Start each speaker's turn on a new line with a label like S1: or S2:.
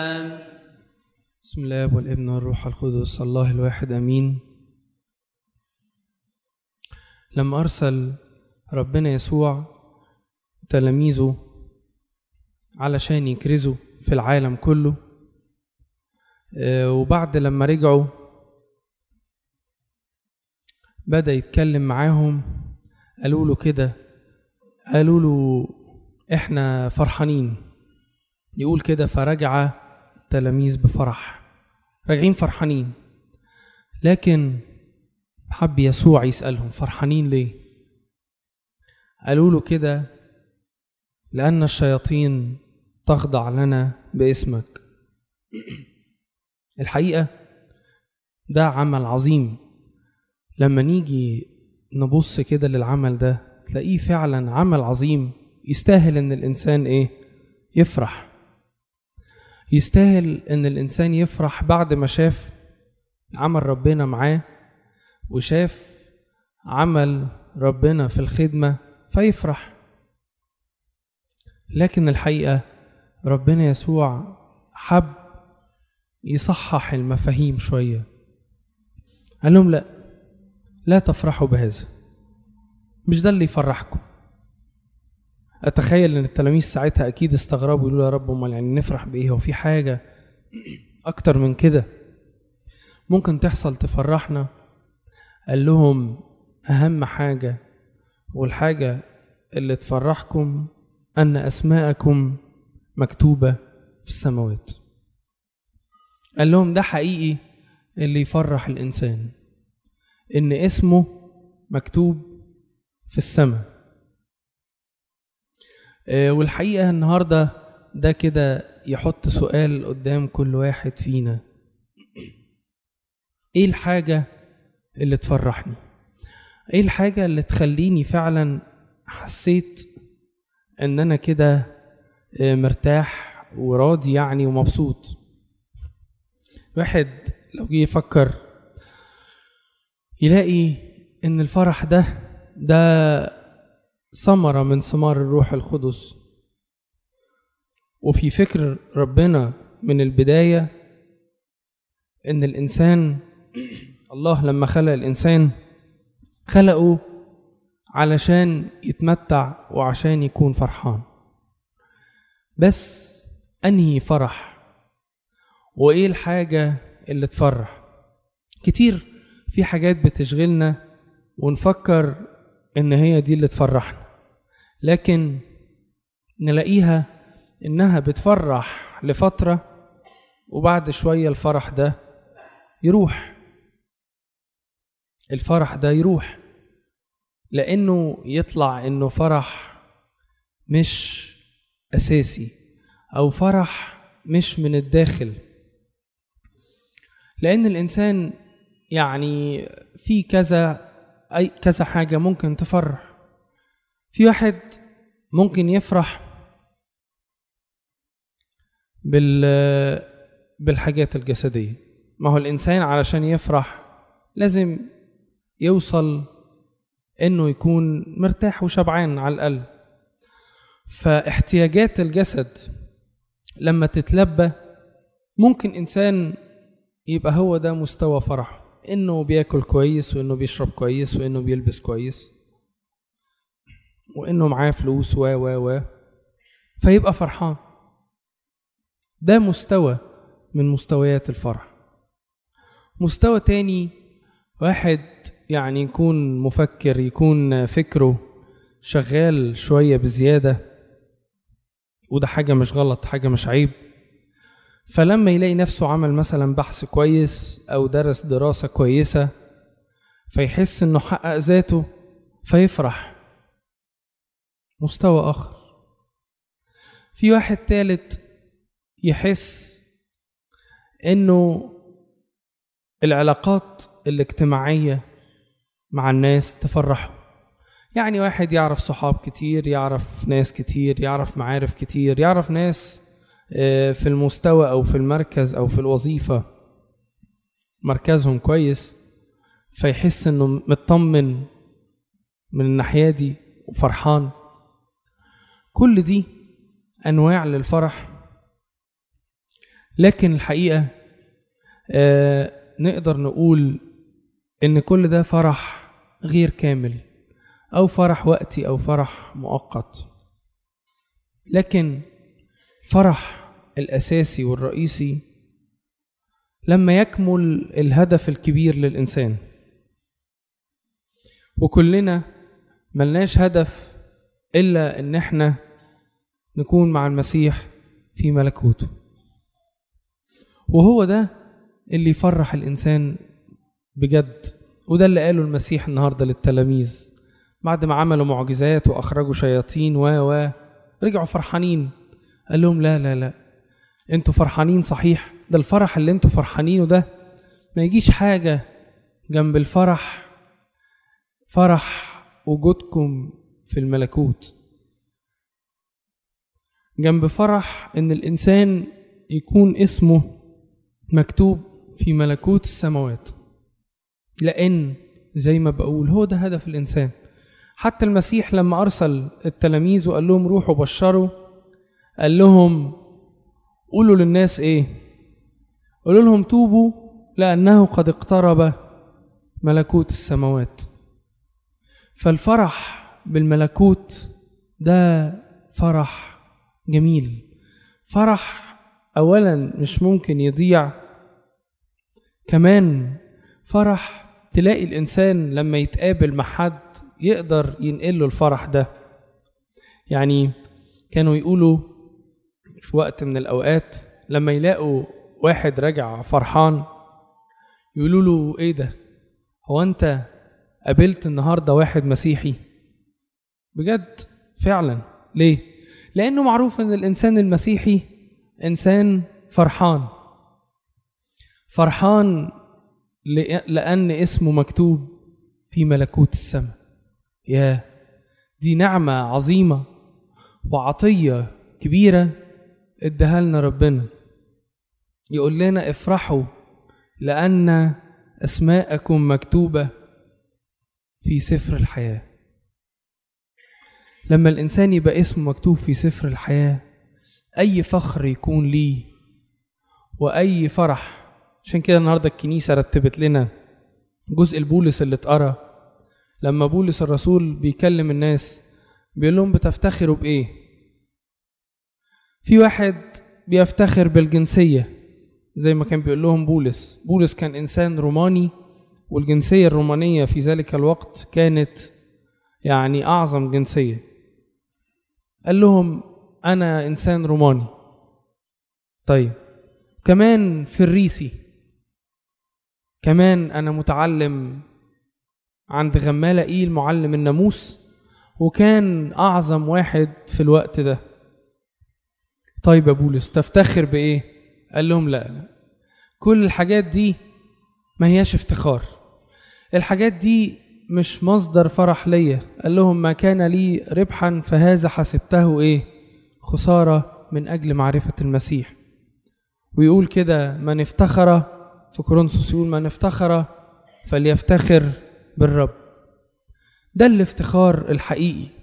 S1: بسم الله والابن والروح القدس الله الواحد امين لما ارسل ربنا يسوع تلاميذه علشان يكرزوا في العالم كله آه، وبعد لما رجعوا بدأ يتكلم معاهم قالوا له كده قالوا له احنا فرحانين يقول كده فرجع التلاميذ بفرح راجعين فرحانين لكن حب يسوع يسألهم فرحانين ليه قالوا له كده لأن الشياطين تخضع لنا باسمك الحقيقة ده عمل عظيم لما نيجي نبص كده للعمل ده تلاقيه فعلا عمل عظيم يستاهل ان الانسان ايه يفرح يستاهل ان الانسان يفرح بعد ما شاف عمل ربنا معاه وشاف عمل ربنا في الخدمة فيفرح لكن الحقيقة ربنا يسوع حب يصحح المفاهيم شوية قال لهم لا لا تفرحوا بهذا مش ده اللي يفرحكم اتخيل ان التلاميذ ساعتها اكيد استغربوا يقولوا يا رب امال يعني نفرح بايه هو في حاجه اكتر من كده ممكن تحصل تفرحنا قال لهم اهم حاجه والحاجه اللي تفرحكم ان اسماءكم مكتوبه في السماوات قال لهم ده حقيقي اللي يفرح الانسان ان اسمه مكتوب في السماء آه، والحقيقة النهاردة ده كده يحط سؤال قدام كل واحد فينا ايه الحاجة اللي تفرحني ايه الحاجة اللي تخليني فعلا حسيت ان انا كده آه، مرتاح وراضي يعني ومبسوط واحد لو جه يفكر يلاقي ان الفرح ده ده ثمرة من ثمار الروح القدس وفي فكر ربنا من البداية إن الإنسان الله لما خلق الإنسان خلقه علشان يتمتع وعشان يكون فرحان بس أنهي فرح وإيه الحاجة اللي تفرح كتير في حاجات بتشغلنا ونفكر ان هي دي اللي تفرحنا لكن نلاقيها انها بتفرح لفترة وبعد شوية الفرح ده يروح الفرح ده يروح لانه يطلع انه فرح مش اساسي او فرح مش من الداخل لان الانسان يعني في كذا اي كذا حاجه ممكن تفرح في واحد ممكن يفرح بال بالحاجات الجسديه ما هو الانسان علشان يفرح لازم يوصل انه يكون مرتاح وشبعان على الاقل فاحتياجات الجسد لما تتلبى ممكن انسان يبقى هو ده مستوى فرحه انه بياكل كويس وانه بيشرب كويس وانه بيلبس كويس وانه معاه فلوس و و و فيبقى فرحان ده مستوى من مستويات الفرح مستوى تاني واحد يعني يكون مفكر يكون فكره شغال شوية بزيادة وده حاجة مش غلط حاجة مش عيب فلما يلاقي نفسه عمل مثلا بحث كويس او درس دراسه كويسه فيحس انه حقق ذاته فيفرح مستوى اخر في واحد تالت يحس انه العلاقات الاجتماعيه مع الناس تفرحه يعني واحد يعرف صحاب كتير يعرف ناس كتير يعرف معارف كتير يعرف ناس في المستوى او في المركز او في الوظيفه مركزهم كويس فيحس انه مطمن من الناحيه دي وفرحان كل دي انواع للفرح لكن الحقيقة آه نقدر نقول إن كل ده فرح غير كامل أو فرح وقتي أو فرح مؤقت لكن فرح الأساسي والرئيسي لما يكمل الهدف الكبير للإنسان وكلنا ملناش هدف إلا إن إحنا نكون مع المسيح في ملكوته وهو ده اللي يفرح الإنسان بجد وده اللي قاله المسيح النهارده للتلاميذ بعد ما عملوا معجزات وأخرجوا شياطين و و رجعوا فرحانين قال لهم لا لا لا انتوا فرحانين صحيح ده الفرح اللي انتوا فرحانينه ده ما يجيش حاجة جنب الفرح فرح وجودكم في الملكوت جنب فرح ان الانسان يكون اسمه مكتوب في ملكوت السماوات لان زي ما بقول هو ده هدف الانسان حتى المسيح لما ارسل التلاميذ وقال لهم روحوا بشروا قال لهم قولوا للناس ايه قولوا لهم توبوا لانه قد اقترب ملكوت السماوات فالفرح بالملكوت ده فرح جميل فرح اولا مش ممكن يضيع كمان فرح تلاقي الانسان لما يتقابل مع حد يقدر ينقل له الفرح ده يعني كانوا يقولوا في وقت من الاوقات لما يلاقوا واحد راجع فرحان يقولوا له ايه ده هو انت قابلت النهارده واحد مسيحي بجد فعلا ليه لانه معروف ان الانسان المسيحي انسان فرحان فرحان لان اسمه مكتوب في ملكوت السماء يا دي نعمه عظيمه وعطيه كبيره اداها لنا ربنا يقول لنا افرحوا لان اسماءكم مكتوبه في سفر الحياه لما الانسان يبقى اسمه مكتوب في سفر الحياه اي فخر يكون ليه واي فرح عشان كده النهارده الكنيسه رتبت لنا جزء البولس اللي اتقرا لما بولس الرسول بيكلم الناس بيقول لهم بتفتخروا بايه في واحد بيفتخر بالجنسيه زي ما كان بيقول لهم بولس بولس كان انسان روماني والجنسيه الرومانيه في ذلك الوقت كانت يعني اعظم جنسيه قال لهم انا انسان روماني طيب كمان فريسي كمان انا متعلم عند غمالة ايل معلم الناموس وكان اعظم واحد في الوقت ده طيب يا بولس تفتخر بايه قال لهم لا لا كل الحاجات دي ما هياش افتخار الحاجات دي مش مصدر فرح ليا قال لهم ما كان لي ربحا فهذا حسبته ايه خسارة من أجل معرفة المسيح ويقول كده من افتخر في كورنثوس يقول من افتخر فليفتخر بالرب ده الافتخار الحقيقي